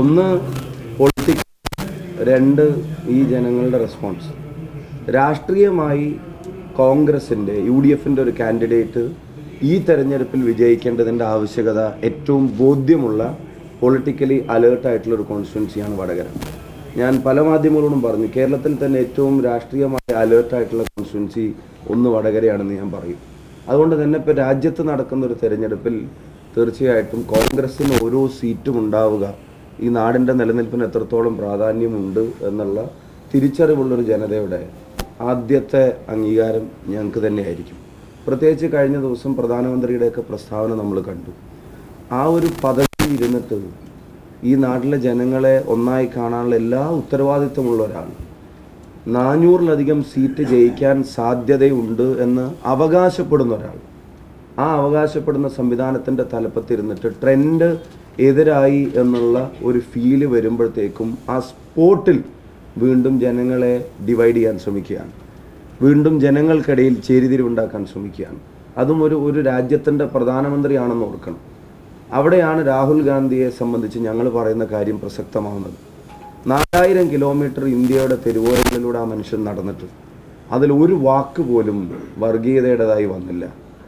ഒന്ന് പൊളിറ്റിക്സ് രണ്ട് ഈ ജനങ്ങളുടെ റെസ്പോൺസ് രാഷ്ട്രീയമായി കോൺഗ്രസിൻ്റെ യു ഡി എഫിൻ്റെ ഒരു കാൻഡിഡേറ്റ് ഈ തെരഞ്ഞെടുപ്പിൽ വിജയിക്കേണ്ടതിൻ്റെ ആവശ്യകത ഏറ്റവും ബോധ്യമുള്ള പൊളിറ്റിക്കലി അലേർട്ടായിട്ടുള്ള ഒരു കോൺസ്റ്റിറ്റ്യുവൻസിയാണ് വടകര ഞാൻ പല മാധ്യമങ്ങളോടും പറഞ്ഞു കേരളത്തിൽ തന്നെ ഏറ്റവും രാഷ്ട്രീയമായി അലേർട്ടായിട്ടുള്ള കോൺസ്റ്റിറ്റ്യുവൻസി ഒന്ന് വടകരയാണെന്ന് ഞാൻ പറയും അതുകൊണ്ട് തന്നെ ഇപ്പോൾ രാജ്യത്ത് നടക്കുന്ന ഒരു തെരഞ്ഞെടുപ്പിൽ തീർച്ചയായിട്ടും കോൺഗ്രസ്സിന് ഓരോ സീറ്റും ഉണ്ടാവുക ഈ നാടിൻ്റെ നിലനിൽപ്പിന് എത്രത്തോളം പ്രാധാന്യമുണ്ട് എന്നുള്ള തിരിച്ചറിവുള്ളൊരു ജനതയുടെ ആദ്യത്തെ അംഗീകാരം ഞങ്ങൾക്ക് തന്നെയായിരിക്കും പ്രത്യേകിച്ച് കഴിഞ്ഞ ദിവസം പ്രധാനമന്ത്രിയുടെയൊക്കെ പ്രസ്താവന നമ്മൾ കണ്ടു ആ ഒരു പദവിയിൽ ഇരുന്നിട്ട് ഈ നാട്ടിലെ ജനങ്ങളെ ഒന്നായി കാണാനുള്ള എല്ലാ ഉത്തരവാദിത്വമുള്ള ഒരാൾ നാനൂറിലധികം സീറ്റ് ജയിക്കാൻ സാധ്യതയുണ്ട് എന്ന് അവകാശപ്പെടുന്ന ഒരാൾ ആ അവകാശപ്പെടുന്ന സംവിധാനത്തിൻ്റെ തലപ്പത്തിരുന്നിട്ട് ട്രെൻഡ് എതിരായി എന്നുള്ള ഒരു ഫീല് വരുമ്പോഴത്തേക്കും ആ സ്പോട്ടിൽ വീണ്ടും ജനങ്ങളെ ഡിവൈഡ് ചെയ്യാൻ ശ്രമിക്കുകയാണ് വീണ്ടും ജനങ്ങൾക്കിടയിൽ ചേരിതിരിവുണ്ടാക്കാൻ ശ്രമിക്കുകയാണ് അതും ഒരു ഒരു രാജ്യത്തിൻ്റെ പ്രധാനമന്ത്രിയാണെന്ന് ഓർക്കണം അവിടെയാണ് രാഹുൽ ഗാന്ധിയെ സംബന്ധിച്ച് ഞങ്ങൾ പറയുന്ന കാര്യം പ്രസക്തമാവുന്നത് നാലായിരം കിലോമീറ്റർ ഇന്ത്യയുടെ തെരുവോരങ്ങളിലൂടെ ആ മനുഷ്യൻ നടന്നിട്ട് അതിൽ ഒരു വാക്ക് പോലും വർഗീയതയുടേതായി വന്നില്ല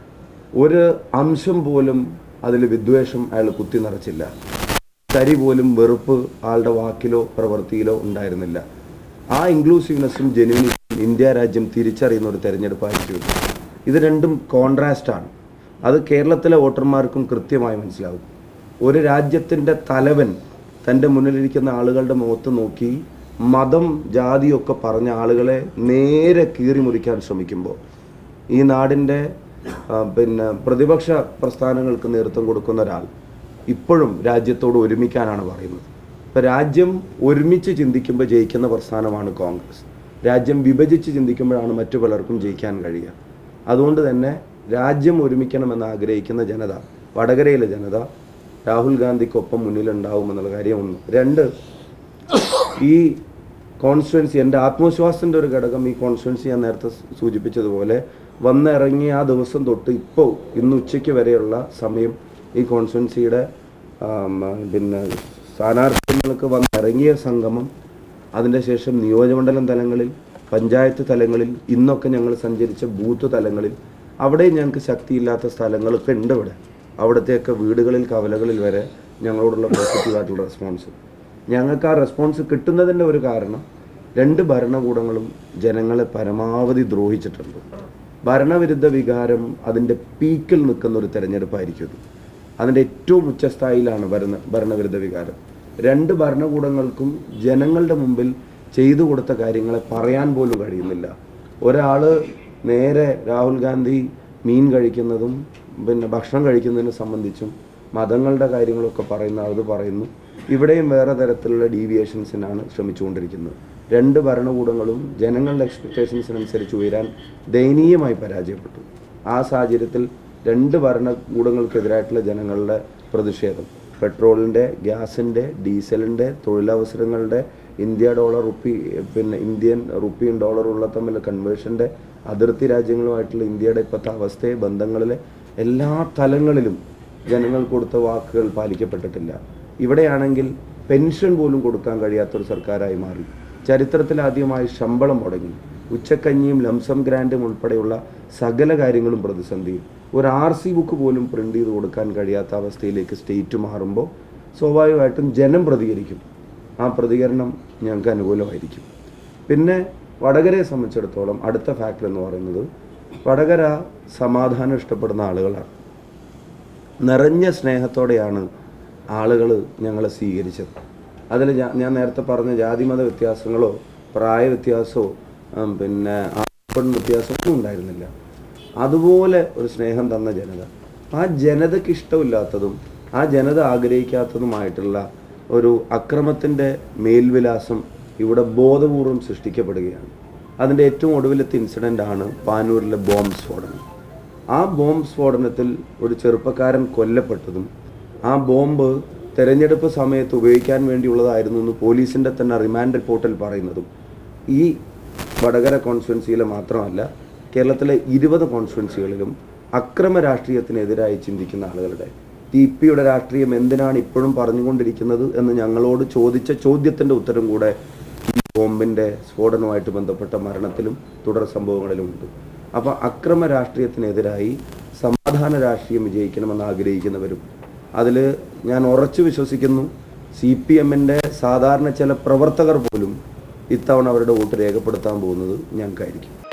ഒരു അംശം പോലും അതിൽ വിദ്വേഷം അയാൾ കുത്തി നിറച്ചില്ല തരി പോലും വെറുപ്പ് ആളുടെ വാക്കിലോ പ്രവൃത്തിയിലോ ഉണ്ടായിരുന്നില്ല ആ ഇൻക്ലൂസീവ്നെസ്സും ജെന്യൂനിസും ഇന്ത്യ രാജ്യം തിരിച്ചറിയുന്ന ഒരു തെരഞ്ഞെടുപ്പായിരിക്കും ഇത്. ഇത് രണ്ടും കോൺട്രാസ്റ്റ് ആണ് അത് കേരളത്തിലെ വോട്ടർമാർക്കും കൃത്യമായി മനസ്സിലാവും ഒരു രാജ്യത്തിൻ്റെ തലവൻ തൻ്റെ മുന്നിലിരിക്കുന്ന ആളുകളുടെ മുഖത്ത് നോക്കി മതം ജാതിയൊക്കെ പറഞ്ഞ ആളുകളെ നേരെ കീറി മുറിക്കാൻ ശ്രമിക്കുമ്പോൾ ഈ നാടിൻ്റെ ആ, പിന്നെ പ്രതിപക്ഷ പ്രസ്ഥാനങ്ങൾക്ക് നേതൃത്വം കൊടുക്കുന്ന ഒരാൾ ഇപ്പോഴും രാജ്യത്തോട് ഒരുമിക്കാനാണ് പറയുന്നത് ഇപ്പം രാജ്യം ഒരുമിച്ച് ചിന്തിക്കുമ്പോൾ ജയിക്കുന്ന പ്രസ്ഥാനമാണ് കോൺഗ്രസ് രാജ്യം വിഭജിച്ച് ചിന്തിക്കുമ്പോഴാണ് മറ്റു പലർക്കും ജയിക്കാൻ കഴിയുക അതുകൊണ്ട് തന്നെ രാജ്യം ഒരുമിക്കണമെന്ന് ആഗ്രഹിക്കുന്ന ജനത വടകരയിലെ ജനത രാഹുൽ ഗാന്ധിക്കൊപ്പം മുന്നിലുണ്ടാവുമെന്നുള്ള കാര്യം ഒന്ന് രണ്ട് ഈ കോൺസ്റ്റുവൻസി എൻ്റെ ആത്മവിശ്വാസത്തിൻ്റെ ഒരു ഘടകം ഈ കോൺസ്റ്റുവൻസി ഞാൻ നേരത്തെ സൂ- സൂചിപ്പിച്ചതുപോലെ വന്നിറങ്ങിയ ആ ദിവസം തൊട്ട് ഇപ്പോൾ ഇന്ന് ഉച്ചയ്ക്ക് വരെയുള്ള സമയം ഈ കോൺസ്റ്റുവൻസിയുടെ ആം, പിന്നെ സ്ഥാനാർത്ഥികൾക്ക് വന്നിറങ്ങിയ സംഗമം അതിൻ്റെ ശേഷം നിയോജകമണ്ഡലം തലങ്ങളിൽ പഞ്ചായത്ത് തലങ്ങളിൽ ഇന്നൊക്കെ ഞങ്ങൾ സഞ്ചരിച്ച ബൂത്ത് തലങ്ങളിൽ അവിടെ ഞങ്ങൾക്ക് ശക്തിയില്ലാത്ത സ്ഥലങ്ങളൊക്കെ ഉണ്ട് ഇവിടെ അവിടത്തെയൊക്കെ വീടുകളിൽ കവലകളിൽ വരെ ഞങ്ങളോടുള്ള പോസിറ്റീവായിട്ടുള്ള റെസ്പോൺസ് ഞങ്ങൾക്ക് ആ റെസ്പോൺസ് കിട്ടുന്നതിൻ്റെ ഒരു കാരണം രണ്ട് ഭരണകൂടങ്ങളും ജനങ്ങളെ പരമാവധി ദ്രോഹിച്ചിട്ടുണ്ട് ഭരണവിരുദ്ധ വികാരം അതിൻ്റെ പീക്കിൽ നിൽക്കുന്ന ഒരു തെരഞ്ഞെടുപ്പായിരിക്കും ഇത് അതിൻ്റെ ഏറ്റവും ഉച്ചസ്ഥായിലാണ് ഭരണ ഭരണവിരുദ്ധ വികാരം രണ്ട് ഭരണകൂടങ്ങൾക്കും ജനങ്ങളുടെ മുമ്പിൽ ചെയ്തു കൊടുത്ത കാര്യങ്ങളെ പറയാൻ പോലും കഴിയുന്നില്ല ഒരാൾ നേരെ രാഹുൽ ഗാന്ധി മീൻ കഴിക്കുന്നതും പിന്നെ ഭക്ഷണം കഴിക്കുന്നതിനെ സംബന്ധിച്ചും മതങ്ങളുടെ കാര്യങ്ങളൊക്കെ പറയുന്ന അത് പറയുന്നു ഇവിടെയും വേറെ തരത്തിലുള്ള ഡീവിയേഷൻസിനാണ് ശ്രമിച്ചുകൊണ്ടിരിക്കുന്നത് രണ്ട് ഭരണകൂടങ്ങളും ജനങ്ങളുടെ എക്സ്പെക്റ്റേഷൻസിനനുസരിച്ച് ഉയരാൻ ദയനീയമായി പരാജയപ്പെട്ടു ആ സാഹചര്യത്തിൽ രണ്ട് ഭരണകൂടങ്ങൾക്കെതിരായിട്ടുള്ള ജനങ്ങളുടെ പ്രതിഷേധം പെട്രോളിൻ്റെ ഗ്യാസിൻ്റെ ഡീസലിൻ്റെ തൊഴിലവസരങ്ങളുടെ ഇന്ത്യ ഡോളർ റുപ്പി പിന്നെ ഇന്ത്യൻ റുപ്പിയും ഡോളറുള്ള തമ്മിൽ കൺവേർഷൻ്റെ അതിർത്തി രാജ്യങ്ങളുമായിട്ടുള്ള ഇന്ത്യയുടെ ഇപ്പോഴത്തെ അവസ്ഥയെ ബന്ധങ്ങളിലെ എല്ലാ തലങ്ങളിലും ജനങ്ങൾ കൊടുത്ത വാക്കുകൾ പാലിക്കപ്പെട്ടിട്ടില്ല ഇവിടെയാണെങ്കിൽ പെൻഷൻ പോലും കൊടുക്കാൻ കഴിയാത്തൊരു സർക്കാരായി മാറി ചരിത്രത്തിൽ ആദ്യമായി ശമ്പളം മുടങ്ങി ഉച്ചക്കഞ്ഞിയും ലംസം ഗ്രാൻഡും ഉൾപ്പെടെയുള്ള സകല കാര്യങ്ങളും പ്രതിസന്ധിയും ഒരു ആർ സി ബുക്ക് പോലും പ്രിന്റ് ചെയ്ത് കൊടുക്കാൻ കഴിയാത്ത അവസ്ഥയിലേക്ക് സ്റ്റേറ്റ് മാറുമ്പോൾ സ്വാഭാവികമായിട്ടും ജനം പ്രതികരിക്കും ആ പ്രതികരണം ഞങ്ങൾക്ക് അനുകൂലമായിരിക്കും പിന്നെ വടകരയെ സംബന്ധിച്ചിടത്തോളം അടുത്ത ഫാക്ടർ എന്ന് പറയുന്നത് വടകര സമാധാനം ഇഷ്ടപ്പെടുന്ന ആളുകളാണ് നിറഞ്ഞ സ്നേഹത്തോടെയാണ് ആളുകൾ ഞങ്ങളെ സ്വീകരിച്ചത് അതിൽ ഞാൻ ഞാൻ നേരത്തെ പറഞ്ഞ ജാതിമത വ്യത്യാസങ്ങളോ പ്രായ വ്യത്യാസമോ ഉം, പിന്നെ ആൺ വ്യത്യാസമൊന്നും ഉണ്ടായിരുന്നില്ല അതുപോലെ ഒരു സ്നേഹം തന്ന ജനത ആ ജനതയ്ക്ക് ഇഷ്ടമില്ലാത്തതും ആ ജനത ആഗ്രഹിക്കാത്തതുമായിട്ടുള്ള ഒരു അക്രമത്തിൻ്റെ മേൽവിലാസം ഇവിടെ ബോധപൂർവം സൃഷ്ടിക്കപ്പെടുകയാണ് അതിൻ്റെ ഏറ്റവും ഒടുവിലത്തെ ഇൻസിഡൻ്റ് ആണ് പാനൂരിലെ ബോംബ് സ്ഫോടനം ആ ബോംബ് സ്ഫോടനത്തിൽ ഒരു ചെറുപ്പക്കാരൻ കൊല്ലപ്പെട്ടതും ആ ബോംബ് തെരഞ്ഞെടുപ്പ് സമയത്ത് ഉപയോഗിക്കാൻ വേണ്ടിയുള്ളതായിരുന്നു എന്ന് പോലീസിൻ്റെ തന്നെ റിമാൻഡ് റിപ്പോർട്ടിൽ പറയുന്നതും ഈ വടകര കോൺസ്റ്റിറ്റ്യുവൻസിയിലെ മാത്രമല്ല കേരളത്തിലെ ഇരുപത് കോൺസ്റ്റിറ്റ്യുവൻസികളിലും അക്രമ രാഷ്ട്രീയത്തിനെതിരായി ചിന്തിക്കുന്ന ആളുകളുടെ ടി പിയുടെ രാഷ്ട്രീയം എന്തിനാണ് ഇപ്പോഴും പറഞ്ഞുകൊണ്ടിരിക്കുന്നത് എന്ന് ഞങ്ങളോട് ചോദിച്ച ചോദ്യത്തിൻ്റെ ഉത്തരം കൂടെ ഈ ബോംബിൻ്റെ സ്ഫോടനവുമായിട്ട് ബന്ധപ്പെട്ട മരണത്തിലും തുടർ സംഭവങ്ങളിലും ഉണ്ട് അപ്പോൾ അക്രമ രാഷ്ട്രീയത്തിനെതിരായി സമാധാന രാഷ്ട്രീയം വിജയിക്കണമെന്ന് ആഗ്രഹിക്കുന്നവരും അതിൽ ഞാൻ ഉറച്ചു വിശ്വസിക്കുന്നു സി പി എമ്മിൻ്റെ സാധാരണ ചില പ്രവർത്തകർ പോലും ഇത്തവണ അവരുടെ വോട്ട് രേഖപ്പെടുത്താൻ പോകുന്നത് ഞങ്ങൾക്കായിരിക്കും